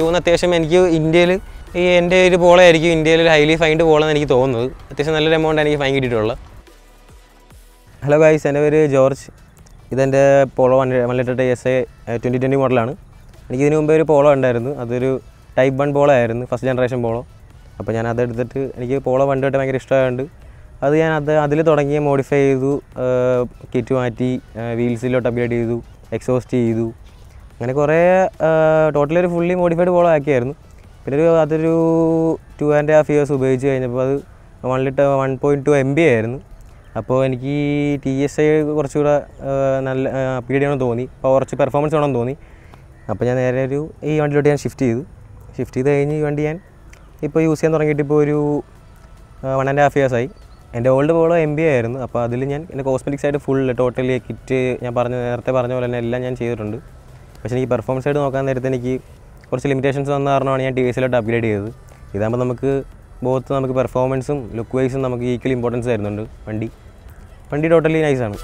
തോന്നുന്നു അത്യാവശ്യം എനിക്ക് ഇന്ത്യയിൽ ഈ എൻ്റെ ഒരു പോളായിരിക്കും ഇന്ത്യയിൽ ഒരു ഹൈലി ഫൈൻഡ് പോളെന്ന് എനിക്ക് തോന്നുന്നത് അത്യാവശ്യം നല്ലൊരു എമൗണ്ട് എനിക്ക് ഫൈൻ കിട്ടിയിട്ടുള്ളത് ഹലോ ഗൈസ് എൻ്റെ പേര് ജോർജ് ഇതെൻ്റെ Polo one one litre S A twenty twenty മോഡലാണ് എനിക്ക് ഇതിനു മുമ്പേ ഒരു പോളോ ഉണ്ടായിരുന്നു അതൊരു ടൈപ്പ് വൺ പോളോ ആയിരുന്നു ഫസ്റ്റ് ജനറേഷൻ പോളോ അപ്പോൾ ഞാൻ അതെടുത്തിട്ട് എനിക്ക് പോളോ വണ്ടി തൊട്ട് ഭയങ്കര ഇഷ്ടമായതുകൊണ്ട് അത് ഞാൻ അത് അതിൽ തുടങ്ങി മോഡിഫൈ ചെയ്തു കിറ്റ് മാറ്റി വീൽസിലോട്ട് അപ്ഗ്രേഡ് ചെയ്തു എക്സോസ്റ്റ് ചെയ്തു അങ്ങനെ കുറേ ടോട്ടലി ഒരു ഫുള്ളി മോഡിഫൈഡ് പോളോ ആക്കിയായിരുന്നു പിന്നെ ഒരു അതൊരു ടു ആൻഡ് ഹാഫ് ഇയേഴ്സ് ഉപയോഗിച്ച് കഴിഞ്ഞപ്പോൾ അത് one litre one point two M B ആയിരുന്നു അപ്പോൾ എനിക്ക് ടി എസ് ഐ കുറച്ചുകൂടെ ആ, നല്ല അപ്ഗ്രേഡ് ചെയ്യണമെന്ന് തോന്നി അപ്പോൾ കുറച്ച് പെർഫോമൻസ് വേണമെന്ന് തോന്നി അപ്പോൾ ഞാൻ നേരെ ഒരു ഈ വണ്ടിയിലോട്ട് ഞാൻ ഷിഫ്റ്റ് ചെയ്തു ഷിഫ്റ്റ് ചെയ്ത് കഴിഞ്ഞ് ഈ വണ്ടി ഞാൻ ഇപ്പോൾ യൂസ് ചെയ്യാൻ തുടങ്ങിയിട്ട് ഇപ്പോൾ ഒരു വൺ ആൻഡ് ഹാഫ് ഇയേഴ്സ് ആയി എൻ്റെ ഓൾഡ് പോളോ എം ബി ആയിരുന്നു അപ്പോൾ അതിൽ ഞാൻ എൻ്റെ കോസ്മെറ്റിക്സ് ആയിട്ട് ഫുൾ ടോട്ടലി കിറ്റ് ഞാൻ പറഞ്ഞ നേരത്തെ പറഞ്ഞ പോലെ തന്നെ എല്ലാം ഞാൻ ചെയ്തിട്ടുണ്ട് പക്ഷേ എനിക്ക് പെർഫോമൻസ് ആയിട്ട് നോക്കാൻ നേരത്തെ എനിക്ക് കുറച്ച് ലിമിറ്റേഷൻസ് വന്ന കാരണമാണ് ഞാൻ ടി വി എസിലോട്ട് അപ്ഗ്രേഡ് ചെയ്തത് ഇതാകുമ്പോൾ നമുക്ക് ബോത്ത് നമുക്ക് പെർഫോമൻസും ലുക്ക് വൈസും നമുക്ക് ഈക്വൽ ഇമ്പോർട്ടൻസ് തരുന്നുണ്ട് വണ്ടി വണ്ടി ടോട്ടലി നൈസാണ്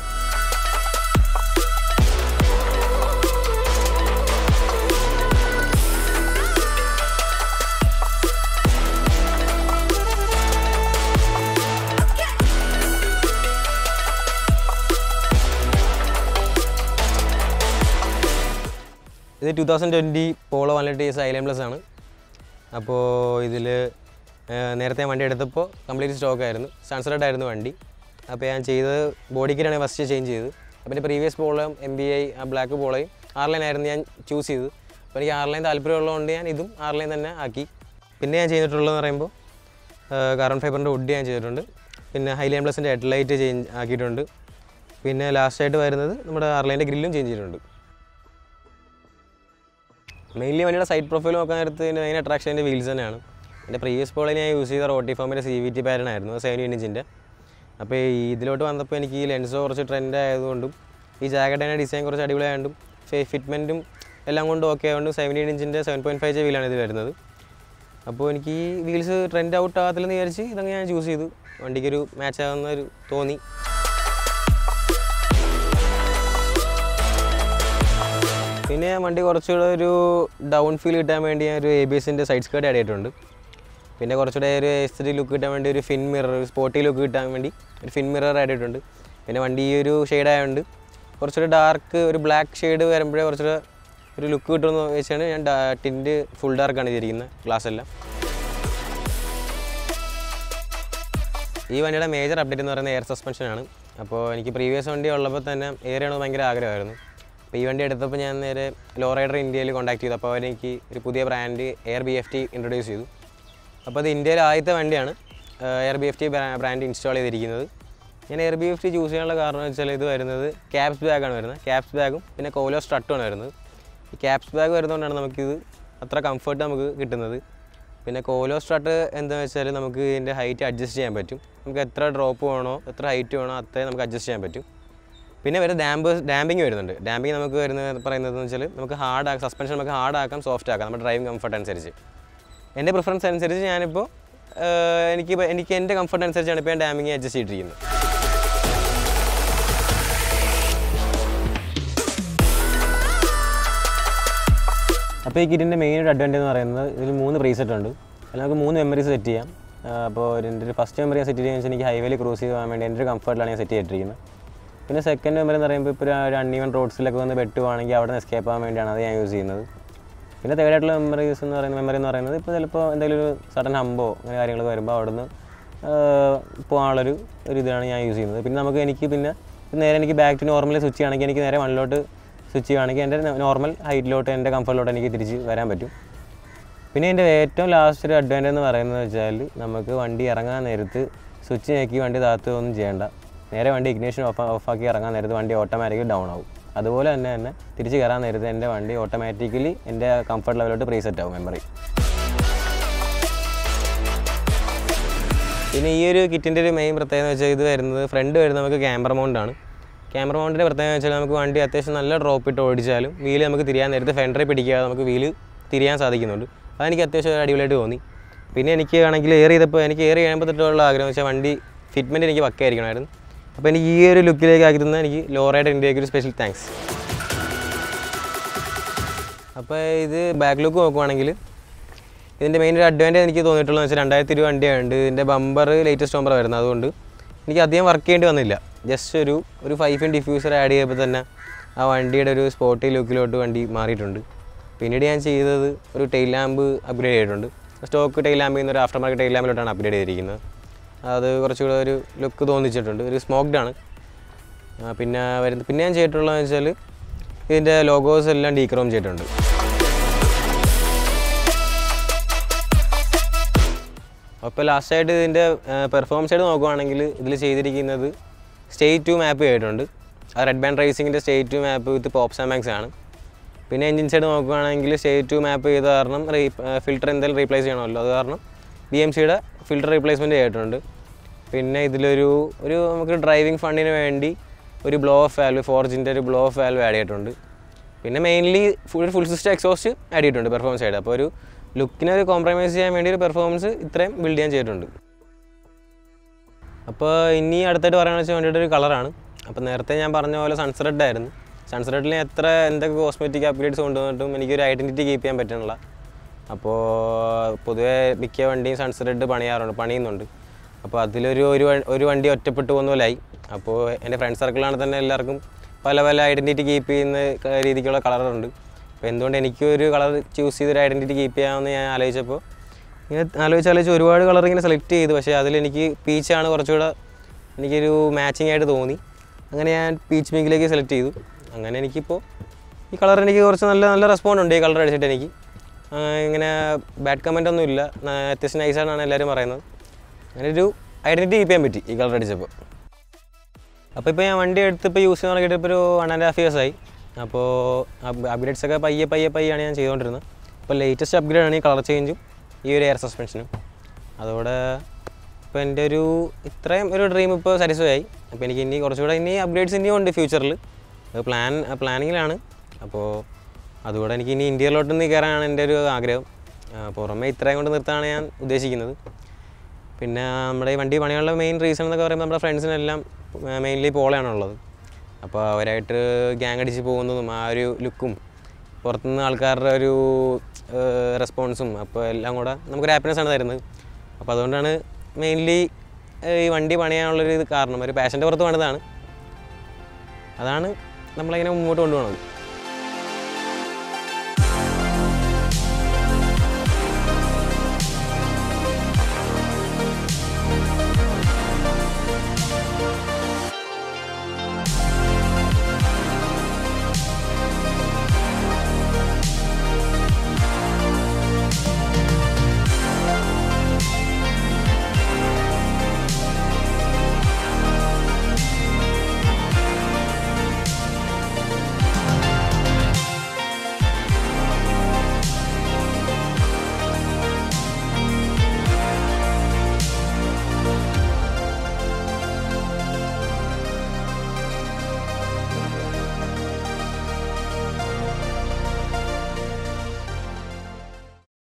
ഇത് two thousand twenty Polo one litre years ഐലം പ്ലസ് ആണ് അപ്പോൾ ഇതിൽ നേരത്തെ ഞാൻ വണ്ടി എടുത്തപ്പോൾ കംപ്ലീറ്റ് സ്റ്റോക്ക് ആയിരുന്നു സൺസെറ്റ് ആയിരുന്നു വണ്ടി അപ്പോൾ ഞാൻ ചെയ്തത് ബോഡി കിറ്റാണ് ഫസ്റ്റ് ചേഞ്ച് ചെയ്തത് അപ്പോൾ എൻ്റെ പ്രീവിയസ് പോളോയും എം ബി ഐ ബ്ലാക്ക് പോളോയും ആർലൈൻ ആയിരുന്നു ഞാൻ ചൂസ് ചെയ്തത് അപ്പോൾ എനിക്ക് ആർലൈൻ താല്പര്യമുള്ളതുകൊണ്ട് ഞാൻ ഇതും ആർലൈൻ തന്നെ ആക്കി പിന്നെ ഞാൻ ചെയ്തിട്ടുള്ളതെന്ന് പറയുമ്പോൾ കാർബൺ ഫൈബറിൻ്റെ വുഡ് ഞാൻ ചെയ്തിട്ടുണ്ട് പിന്നെ ഹൈലൈൻ പ്ലസിൻ്റെ ഹെഡ്ലൈറ്റ് ചേഞ്ച് ആക്കിയിട്ടുണ്ട് പിന്നെ ലാസ്റ്റായിട്ട് വരുന്നത് നമ്മുടെ ആർലൈൻ്റെ ഗ്രില്ലും ചേഞ്ച് ചെയ്തിട്ടുണ്ട് മെയിൻലി വണ്ടിയുടെ സൈഡ് പ്രൊഫൈൽ നോക്കാൻ നേരത്ത് എൻ്റെ മെയിൻ അട്രാക്ഷൻ എൻ്റെ വീൽസ് തന്നെയാണ് എൻ്റെ പ്രീവിയസ് പോളിൽ ഞാൻ യൂസ് ചെയ്ത റോട്ടി ഫോമിൻ്റെ സി വി ടി പാറ്റേൺ ആയിരുന്നു സെവൻ ഇഞ്ചിൻ്റെ അപ്പോൾ ഈ ഇതിലോട്ട് വന്നപ്പോൾ എനിക്ക് ഈ ലെൻസ് കുറച്ച് ട്രെൻഡ് ആയതുകൊണ്ടും ഈ ജാക്കറ്റിൻ്റെ ഡിസൈൻ കുറച്ച് അടിപൊളിയായതുകൊണ്ടും ഫിറ്റ്മെൻറ്റും എല്ലാം കൊണ്ടും ഓക്കെ ആയതുകൊണ്ട് സെവൻറ്റീൻ ഇഞ്ചിൻ്റെ സെവൻ പോയിൻറ്റ് ഫൈവ് ജെ വീലാണ് ഇത് വരുന്നത് അപ്പോൾ എനിക്ക് ഈ വീൽസ് ട്രെൻഡ് ഔട്ട് ആകത്തില്ലെന്ന് വിചാരിച്ച് ഇതങ്ങ് ഞാൻ ചൂസ് ചെയ്തു വണ്ടിക്കൊരു മാച്ച് ആകുന്ന ഒരു തോന്നി പിന്നെ ഞാൻ വണ്ടി കുറച്ചുകൂടെ ഒരു ഡൗൺ ഫീൽ കിട്ടാൻ വേണ്ടി ഞാൻ ഒരു എ ബി എസിൻ്റെ സൈഡ് സ്കേർട്ട് ആഡ് ചെയ്തിട്ടുണ്ട് പിന്നെ കുറച്ചുകൂടെ ഒരു എസ്തറ്റിക് ലുക്ക് കിട്ടാൻ വേണ്ടി ഒരു ഫിൻ മിറർ ഒരു സ്പോർട്ടി ലുക്ക് കിട്ടാൻ വേണ്ടി ഒരു ഫിൻ മിറർ ആഡ് ചെയ്തിട്ടുണ്ട് പിന്നെ വണ്ടി ഈ ഒരു ഷെയ്ഡ് ആയതുകൊണ്ട് കുറച്ചുകൂടെ ഡാർക്ക് ഒരു ബ്ലാക്ക് ഷെയ്ഡ് വരുമ്പോഴേ കുറച്ചുകൂടെ ഒരു ലുക്ക് കിട്ടുമെന്ന് വെച്ചാണ് ഞാൻ ടിൻറ്റ് ഫുൾ ഡാർക്കാണ് ചെയ്തിരിക്കുന്നത് ഗ്ലാസ് എല്ലാം ഈ വണ്ടിയുടെ മേജർ അപ്ഡേറ്റ് എന്ന് പറയുന്നത് എയർ സസ്പെൻഷനാണ് അപ്പോൾ എനിക്ക് പ്രീവിയസ് വണ്ടി ഉള്ളപ്പോൾ തന്നെ എയർ ചെയ്യണമെന്ന് ഭയങ്കര ആഗ്രഹമായിരുന്നു അപ്പോൾ ഈ വണ്ടി എടുത്തപ്പോൾ ഞാൻ നേരെ ലോ റൈഡർ ഇന്ത്യയിൽ കോൺടാക്ട് ചെയ്തു അപ്പോൾ അവരെനിക്ക് ഒരു പുതിയ brand air B F T introduce ചെയ്തു അപ്പോൾ അത് ഇന്ത്യയിലെ ആദ്യത്തെ വണ്ടിയാണ് air B F T brand install ചെയ്തിരിക്കുന്നത് ഞാൻ air B F T choose ചെയ്യാനുള്ള കാരണം എന്ന് വെച്ചാൽ ഇത് വരുന്നത് ക്യാപ്സ് ബാഗാണ് വരുന്നത് ക്യാപ്സ് ബാഗും പിന്നെ കോലോ സ്ട്രട്ടുമാണ് വരുന്നത് ഈ ക്യാപ്സ് ബാഗ് വരുന്നതുകൊണ്ടാണ് നമുക്കിത് അത്ര കംഫർട്ട് നമുക്ക് കിട്ടുന്നത് പിന്നെ കോലോ സ്ട്രട്ട് എന്താണെന്ന് വെച്ചാൽ നമുക്ക് ഇതിൻ്റെ ഹൈറ്റ് അഡ്ജസ്റ്റ് ചെയ്യാൻ പറ്റും നമുക്ക് എത്ര ഡ്രോപ്പ് വേണോ എത്ര ഹൈറ്റ് വേണോ അത്രയും നമുക്ക് അഡ്ജസ്റ്റ് ചെയ്യാൻ പറ്റും പിന്നെ വരുന്ന ഡാമ്പ് ഡാമ്പിങ് വരുന്നുണ്ട് ഡാമ്പിങ് നമുക്ക് വരുന്നത് പറയുന്നത് വെച്ചാൽ നമുക്ക് ഹാർഡ് ആക്കാം സസ്പെൻഷൻ നമുക്ക് ഹാർഡ് ആക്കാം സോഫ്റ്റ് ആക്കാം നമ്മുടെ ഡ്രൈവിംഗ് കംഫർട്ട് അനുസരിച്ച് എൻ്റെ പ്രിഫറൻസ് അനുസരിച്ച് ഞാനിപ്പോൾ ആഹ്, എനിക്ക് ഇപ്പൊ- എനിക്ക് എൻ്റെ കംഫർട്ട് അനുസരിച്ചാണ് ഇപ്പോൾ ഞാൻ ഡാമിങ് അഡ്ജസ്റ്റ് ചെയ്തിരിക്കുന്നത് അപ്പോൾ ഈ കിറ്റിൻ്റെ മെയിൻ ഒരു അഡ്വാൻറ്റേജ് എന്ന് പറയുന്നത് ഇതിൽ മൂന്ന് പ്രീസെറ്റ് ഉണ്ട് അതിൽ നമുക്ക് മൂന്ന് മെമ്മറീസ് സെറ്റ് ചെയ്യാം ആഹ് അപ്പോൾ എൻ്റെ ഒരു ഫസ്റ്റ് മെമ്മറി സെറ്റ് ചെയ്യാൻ വെച്ചാൽ എനിക്ക് ഹൈവേയിൽ ക്രോസ് ചെയ്യാൻ വേണ്ടി എൻ്റെ ഒരു കംഫർട്ടിലാണ് ഞാൻ സെറ്റ് ചെയ്തിരിക്കുന്നത് പിന്നെ സെക്കൻഡ് മെമ്മറി എന്ന് പറയുമ്പോൾ ഇപ്പോൾ ഒരു അൺഈവൻ റോഡ്സിലൊക്കെ വന്ന് വെട്ടുവാണെങ്കിൽ അവിടെ നിന്ന് എസ്കേപ്പ് ആകാൻ വേണ്ടിയാണ് അത് ഞാൻ യൂസ് ചെയ്യുന്നത് പിന്നെ തേർഡ് ആയിട്ടുള്ള മെമ്മറീസ് എന്ന് പറയുന്ന മെമ്മറി എന്ന് പറയുന്നത് ഇപ്പോൾ ചിലപ്പോൾ എന്തെങ്കിലും ഒരു സഡൻ ഹമ്പോ അങ്ങനെ കാര്യങ്ങളൊക്കെ വരുമ്പോൾ അവിടെ നിന്ന് പോകാനുള്ളൊരു ഒരു ഇതാണ് ഞാൻ യൂസ് ചെയ്യുന്നത് പിന്നെ നമുക്ക് എനിക്ക് പിന്നെ നേരെ എനിക്ക് ബാക്ക് ടു നോർമലി സ്വിച്ച് ചെയ്യുകയാണെങ്കിൽ എനിക്ക് നേരെ വണ്ണിലോട്ട് സ്വിച്ച് ചെയ്യുകയാണെങ്കിൽ എൻ്റെ നോർമൽ ഹൈറ്റിലോട്ട് എൻ്റെ കംഫർട്ടിലോട്ട് എനിക്ക് തിരിച്ച് വരാൻ പറ്റും പിന്നെ എൻ്റെ ഏറ്റവും ലാസ്റ്റ് ഒരു അഡ്വാൻറ്റേജ് എന്ന് പറയുന്നത് വെച്ചാൽ നമുക്ക് വണ്ടി ഇറങ്ങാൻ നേരത്ത് സ്വിച്ച് ഞെക്കി വണ്ടി താത്ത് ഒന്നും ചെയ്യേണ്ട നേരെ വണ്ടി ഇഗ്നേഷൻ ഓഫ് ഓഫാക്കി ഇറങ്ങാൻ നേരത്ത് വണ്ടി ഓട്ടോമാറ്റിക്കലി ഡൗൺ ആവും അതുപോലെ തന്നെ തന്നെ തിരിച്ച് കയറാൻ നേരത്ത് എൻ്റെ വണ്ടി ഓട്ടോമാറ്റിക്കലി എൻ്റെ കംഫർട്ട് ലെവലോട്ട് പ്രീസെറ്റ് ആവും മെമ്മറി പിന്നെ ഈ ഒരു കിറ്റിൻ്റെ ഒരു മെയിൻ പ്രത്യേകത എന്ന് വെച്ചാൽ ഇത് വരുന്നത് ഫ്രണ്ട് വരുന്നത് നമുക്ക് ക്യാമറ മൗണ്ടാണ് ക്യാമറ മൗണ്ടിൻ്റെ പ്രത്യേകത എന്ന് വെച്ചാൽ നമുക്ക് വണ്ടി അത്യാവശ്യം നല്ല ഡ്രോപ്പ് ഇട്ട് ഓടിച്ചാലും വീല് നമുക്ക് തിരിയാൻ നേരത്തെ ഫെൻഡറിൽ പിടിക്കാതെ നമുക്ക് വീല് തിരിയാൻ സാധിക്കുന്നുണ്ട് അതെനിക്ക് അത്യാവശ്യം ഒരു അടിപൊളിയായിട്ട് തോന്നി പിന്നെ എനിക്ക് ആണെങ്കിൽ എയർ ചെയ്തപ്പോൾ എനിക്ക് എയർ ചെയ്യുമ്പോൾ തൊട്ടുള്ള ആഗ്രഹം വെച്ചാൽ വണ്ടി ഫിറ്റ്മെൻറ്റ് എനിക്ക് പക്കയായിരിക്കണമായിരുന്നു അപ്പോൾ എനിക്ക് ഈ ഒരു ലുക്കിലേക്ക് ആക്കി തന്ന എനിക്ക് ലോറയുടെ ഇന്ത്യക്ക് ഒരു സ്പെഷ്യൽ താങ്ക്സ് അപ്പോൾ ഇത് ബാക്ക് ലുക്ക് നോക്കുവാണെങ്കിൽ ഇതിൻ്റെ മെയിൻ ഒരു അഡ്വാൻറ്റേജ് എനിക്ക് തോന്നിയിട്ടുള്ളത് വെച്ചാൽ രണ്ടായിരത്തി ഇരുപത് വണ്ടിയുണ്ട് ഇതിൻ്റെ ബമ്പർ ലേറ്റസ്റ്റ് ബമ്പർ വരുന്നത് അതുകൊണ്ട് എനിക്ക് അധികം വർക്ക് ചെയ്യേണ്ടി വന്നില്ല ജസ്റ്റ് ഒരു ഒരു ഫൈവ് ഇൻ ഡിഫ്യൂസർ ആഡ് ചെയ്തപ്പോൾ തന്നെ ആ വണ്ടിയുടെ ഒരു സ്പോട്ടി ലുക്കിലോട്ട് വണ്ടി മാറിയിട്ടുണ്ട് പിന്നീട് ഞാൻ ചെയ്തത് ഒരു ടെയിൽ ലാമ്പ് അപ്ഗ്രേഡ് ചെയ്തിട്ടുണ്ട് സ്റ്റോക്ക് ടെയിൽ ലാമ്പിൽ നിന്ന് ഒരു ആഫ്റ്റർ മാർക്കറ്റ് ടെയിൽ ലാമ്പിലോട്ടാണ് അപ്ഗ്രേഡ് ചെയ്തിരിക്കുന്നത് അത് കുറച്ചുകൂടെ ഒരു ലുക്ക് തോന്നിച്ചിട്ടുണ്ട് ഒരു സ്മോക്ഡ് ആണ് ആ, പിന്നെ വരുന്ന പിന്നെ ഞാൻ ചെയ്തിട്ടുള്ളതെന്ന് വെച്ചാൽ ഇതിൻ്റെ ലോഗോസ് എല്ലാം ഡീക്രോം ചെയ്തിട്ടുണ്ട് അപ്പോൾ ലാസ്റ്റായിട്ട് ഇതിൻ്റെ പെർഫോമൻസ് ആയിട്ട് നോക്കുവാണെങ്കിൽ ഇതിൽ ചെയ്തിരിക്കുന്നത് സ്റ്റേറ്റ് ടു മാപ്പ് ചെയ്തിട്ടുണ്ട് ആ റെഡ് ബാൻഡ് റേസിങ്ങിൻ്റെ state two map with pops max ആണ് പിന്നെ എൻജിൻ സൈഡ് നോക്കുകയാണെങ്കിൽ സ്റ്റേറ്റ് ടു മാപ്പ് ചെയ്ത കാരണം റീ ഫിൽറ്റർ എന്തായാലും റീപ്ലേസ് ചെയ്യണമല്ലോ അത് കാരണം ബി എം സിയുടെ ഫിൽറ്റർ റീപ്ലേസ്മെൻറ്റ് ചെയ്തിട്ടുണ്ട് പിന്നെ ഇതിലൊരു ഒരു നമുക്ക് ഡ്രൈവിംഗ് ഫണ്ടിന് വേണ്ടി ഒരു ബ്ലോ ഓഫ് വാൽവ് ഫോർജിൻ്റെ ഒരു ബ്ലോ ഓഫ് വാൽവ് ആഡ് ചെയ്തിട്ടുണ്ട് പിന്നെ mainly full full system exhaust add ചെയ്തിട്ടുണ്ട് പെർഫോമൻസ് സൈഡ് അപ്പോൾ ഒരു ലുക്കിനെ ഒരു കോംപ്രമൈസ് ചെയ്യാൻ വേണ്ടി ഒരു പെർഫോമൻസ് ഇത്രയും ബിൽഡ് ചെയ്യാൻ ചെയ്തിട്ടുണ്ട് അപ്പോൾ ഇനി അടുത്തായിട്ട് പറയുകയാണെന്ന് വെച്ചാൽ വേണ്ടിയിട്ട് ഒരു കളറാണ് അപ്പോൾ നേരത്തെ ഞാൻ പറഞ്ഞ പോലെ സൺസ് ആയിരുന്നു സൺസ് റെഡിൽ എത്ര എന്തൊക്കെ കോസ്മെറ്റിക് അപ്ഗ്രേഡ്സ് കൊണ്ടുവന്നിട്ടും എനിക്കൊരു ഐഡൻറ്റിറ്റി കീപ്പ് ചെയ്യാൻ പറ്റണില്ല അപ്പോൾ പൊതുവേ മിക്ക വണ്ടിയും സൺസ് റെഡ് പണിയാറുണ്ട് പണിയുന്നുണ്ട് അപ്പോൾ അതിലൊരു ഒരു വ- ഒരു വണ്ടി ഒറ്റപ്പെട്ടു പോകുന്ന പോലായി അപ്പോൾ എൻ്റെ ഫ്രണ്ട് സർക്കിളാണ് തന്നെ എല്ലാവർക്കും പല പല ഐഡൻറ്റിറ്റി കീപ്പ് ചെയ്യുന്ന ക- രീതിക്കുള്ള കളറുണ്ട് അപ്പോൾ എന്തുകൊണ്ട് എനിക്കൊരു കളർ ചൂസ് ചെയ്തൊരു ഐഡൻറ്റിറ്റി കീപ്പ് ചെയ്യാമെന്ന് ഞാൻ ആലോചിച്ചപ്പോൾ ഇങ്ങനെ ആലോചിച്ച് ആലോചിച്ച് ഒരുപാട് കളർ ഇങ്ങനെ സെലക്ട് ചെയ്തു പക്ഷേ അതിലെനിക്ക് പീച്ചാണ് കുറച്ചുകൂടെ എനിക്കൊരു മാച്ചിങ് ആയിട്ട് തോന്നി അങ്ങനെ ഞാൻ പീച്ച് പിങ്കിലേക്ക് സെലക്ട് ചെയ്തു അങ്ങനെ എനിക്കിപ്പോൾ ഈ കളർ എനിക്ക് കുറച്ച് നല്ല നല്ല റെസ്പോണ്ട് ഉണ്ട് ഈ കളർ അടിച്ചിട്ട് എനിക്ക് ആ, ഇങ്ങനെ ബാഡ് കമൻ്റ് ഒന്നും ഇല്ല ന- അത്യാവശ്യം നൈസാണെന്നാണ് എല്ലാവരും പറയുന്നത് അങ്ങനെ ഒരു ഐഡൻറ്റിറ്റി കീപ്പ് ചെയ്യാൻ പറ്റി ഈ കളർ അടിച്ചപ്പോൾ അപ്പോൾ ഇപ്പോൾ ഞാൻ വണ്ടി എടുത്ത് ഇപ്പോൾ യൂസ് ചെയ്യാൻ തുടങ്ങിയിട്ട് ഇപ്പോൾ ഒരു വൺ ആൻഡ് ഹാഫ് ഇയേഴ്സ് ആയി അപ്പോൾ അപ്ഗ്രേഡ്സ് ഒക്കെ പയ്യെ പയ്യെ പയ്യാണ് ഞാൻ ചെയ്തുകൊണ്ടിരുന്നത് അപ്പോൾ ലേറ്റസ്റ്റ് അപ്ഗ്രേഡ് ആണ് ഈ കളർ ചേഞ്ചും ഈ ഒരു എയർ സസ്പെൻഷനും അതോടെ ഇപ്പോൾ എൻ്റെ ഒരു ഇത്രയും ഒരു ഡ്രീം ഇപ്പോൾ സാറ്റിസ്ഫൈ ആയി അപ്പോൾ എനിക്ക് ഇനി കുറച്ചുകൂടെ ഇനി അപ്ഗ്രേഡ്സ് ഇനിയും ഉണ്ട് ഫ്യൂച്ചറിൽ പ്ലാൻ പ്ലാനിങ്ങിലാണ് അപ്പോൾ അതുകൂടെ എനിക്ക് ഇനി ഇന്ത്യയിലോട്ടൊന്ന് കയറാനാണ് എൻ്റെ ഒരു ആഗ്രഹം ആ, പുറമെ ഇത്രയും കൊണ്ട് നിർത്താണ് ഞാൻ ഉദ്ദേശിക്കുന്നത് പിന്നെ നമ്മുടെ ഈ വണ്ടി പണിയുള്ള മെയിൻ റീസൺ എന്നൊക്കെ പറയുമ്പോൾ നമ്മുടെ ഫ്രണ്ട്സിനെല്ലാം മെയിൻലി പോളയാണുള്ളത് അപ്പോൾ അവരായിട്ട് ഗ്യാങ് അടിച്ച് പോകുന്നതും ആ ഒരു ലുക്കും പുറത്തുനിന്ന് ആൾക്കാരുടെ ഒരു റെസ്പോൺസും അപ്പോൾ എല്ലാം കൂടെ നമുക്കൊരു ഹാപ്പിനെസ് ആണ് തരുന്നത് അപ്പോൾ അതുകൊണ്ടാണ് മെയിൻലി ഈ വണ്ടി പണിയാനുള്ളൊരു ഇത് കാരണം ഒരു പാഷൻ്റെ പുറത്ത് പണിതാണ് അതാണ് നമ്മളിങ്ങനെ മുമ്പോട്ട് കൊണ്ടുപോകുന്നത്